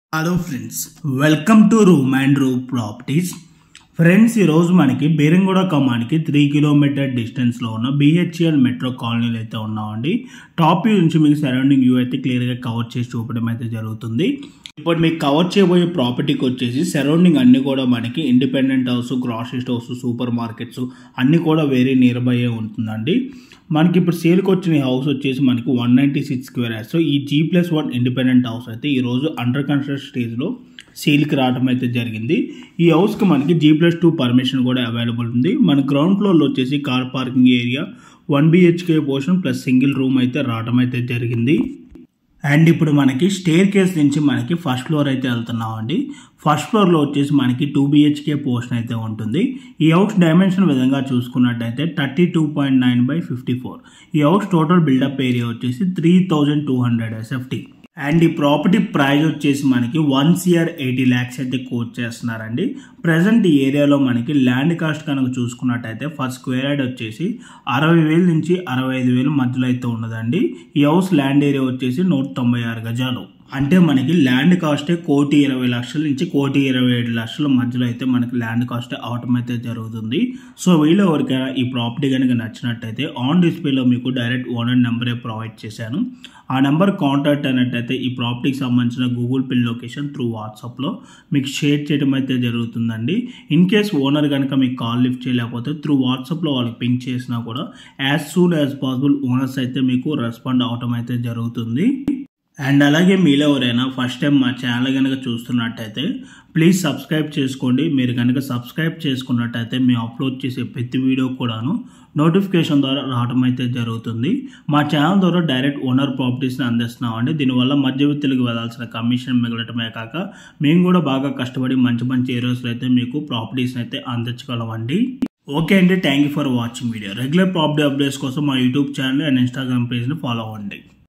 hello friends welcome to room and room properties friends ఈరోజు మనకి బేరంగూడ కమానికి three kilometre డిస్టెన్స్లో ఉన్న బిహెచ్ఎల్ మెట్రో కాలనీలో అయితే ఉన్నామండి టాప్ వ్యూ నుంచి మీకు సరౌండింగ్ వ్యూ అయితే క్లియర్గా కవర్ చేసి చూపడం అయితే జరుగుతుంది ఇప్పుడు మీకు కవర్ చేయబోయే ప్రాపర్టీకి వచ్చేసి సరౌండింగ్ అన్ని కూడా మనకి independent house grocery stores supermarkets అన్ని కూడా వేరే నియర్ బై ఉంటుందండి మనకి ఇప్పుడు సేల్కి వచ్చిన ఈ హౌస్ వచ్చేసి మనకి one ninety six square yards ఈ G plus one independent house అయితే ఈరోజు అండర్ కన్స్ట్రక్షన్ స్టేజ్లో సేల్కి రావడం అయితే జరిగింది ఈ హౌస్కి మనకి జీ ప్లస్ టూ పర్మిషన్ కూడా అవైలబుల్ ఉంది మన గ్రౌండ్ ఫ్లోర్లో వచ్చేసి car parking area one BHK portion plus single room అయితే రావడం అయితే జరిగింది అండ్ ఇప్పుడు మనకి స్టేర్ కేస్ నుంచి మనకి ఫస్ట్ ఫ్లోర్ అయితే వెళ్తున్నామండి ఫస్ట్ ఫ్లోర్లో వచ్చేసి మనకి టూ బిహెచ్కే పోర్షన్ అయితే ఉంటుంది ఈ హౌస్ డైమెన్షన్ విధంగా చూసుకున్నట్టయితే thirty two point nine by fifty four ఈ హౌస్ టోటల్ బిల్డప్ ఏరియా వచ్చేసి three thousand two hundred SFT and ఈ ప్రాపర్టీ ప్రైస్ వచ్చేసి మనకి వన్ సిఆర్ ఎయిటీ ల్యాక్స్ అయితే కోట్ చేస్తున్నారండి ప్రజెంట్ ఈ ఏరియాలో మనకి ల్యాండ్ కాస్ట్ కనుక చూసుకున్నట్టయితే ఫర్ స్క్వేర్ యార్డ్ వచ్చేసి అరవై వేల నుంచి అరవై ఐదు వేలు మధ్యలో అయితే ఉన్నదండి ఈ హౌస్ ల్యాండ్ ఏరియా వచ్చేసి నూట తొంభై ఆరు గజాలు అంటే మనకి ల్యాండ్ కాస్టే కోటి ఇరవై లక్షల నుంచి కోటి ఇరవై ఏడు లక్షల మధ్యలో అయితే మనకి ల్యాండ్ కాస్ట్ అవటం అయితే జరుగుతుంది సో వీళ్ళు ఎవరికైనా ఈ ప్రాపర్టీ కనుక నచ్చినట్టయితే ఆన్ డిస్ప్లేలో మీకు డైరెక్ట్ ఓనర్ నెంబరే ప్రొవైడ్ చేశాను ఆ నెంబర్ కాంటాక్ట్ అయినట్టయితే ఈ ప్రాపర్టీకి సంబంధించిన గూగుల్ పిన్ లొకేషన్ త్రూ వాట్సాప్లో మీకు షేర్ చేయడం అయితే జరుగుతుందండి ఇన్ కేస్ ఓనర్ కనుక మీకు కాల్ లిఫ్ట్ చేయలేకపోతే త్రూ వాట్సాప్లో వాళ్ళకి పింక్ చేసినా కూడా as soon as possible owners అయితే మీకు రెస్పాండ్ అవటం అయితే జరుగుతుంది అండ్ అలాగే మీలో ఎవరైనా ఫస్ట్ టైం మా ఛానల్ కనుక చూస్తున్నట్టయితే ప్లీజ్ సబ్స్క్రైబ్ చేసుకోండి మీరు కనుక సబ్స్క్రైబ్ చేసుకున్నట్టయితే మేము అప్లోడ్ చేసే ప్రతి వీడియో కూడాను నోటిఫికేషన్ ద్వారా రావడం అయితే జరుగుతుంది మా ఛానల్ ద్వారా డైరెక్ట్ ఓనర్ ప్రాపర్టీస్ని అందిస్తున్నామండి దీనివల్ల మధ్యవర్తులకు వెళ్ళాల్సిన కమిషన్ మిగలటమే కాక మేము కూడా బాగా కష్టపడి మంచి మంచి ఏరియాస్లో అయితే మీకు ప్రాపర్టీస్ని అయితే అందించగలమండి ఓకే అండి thank you for watching video regular property updates కోసం మా యూట్యూబ్ ఛానల్ అండ్ ఇన్స్టాగ్రామ్ పేజ్ని ఫాలో అవ్వండి